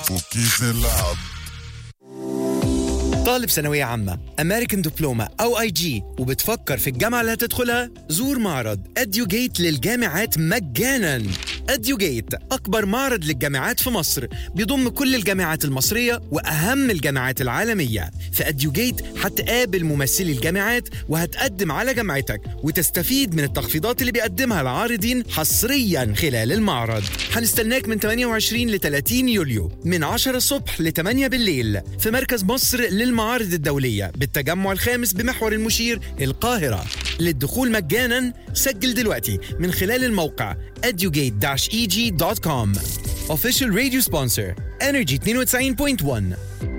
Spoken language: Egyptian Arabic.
وكيف نلعب طالب ثانوية عامة أمريكان دبلومة أو أي جي وبتفكر في الجامعة اللي هتدخلها زور معرض أديوجيت للجامعات مجانا أديوجيت أكبر معرض للجامعات في مصر بيضم كل الجامعات المصرية وأهم الجامعات العالمية في أديوجيت هتقابل ممثلي الجامعات وهتقدم على جامعتك وتستفيد من التخفيضات اللي بيقدمها العارضين حصريا خلال المعرض هنستناك من 28 ل 30 يوليو من 10 الصبح ل 8 بالليل في مركز مصر للمعارض الدولية بالتجمع الخامس بمحور المشير القاهرة للدخول مجانا سجل دلوقتي من خلال الموقع edugate-eg.com Official Radio Sponsor Energy 92.1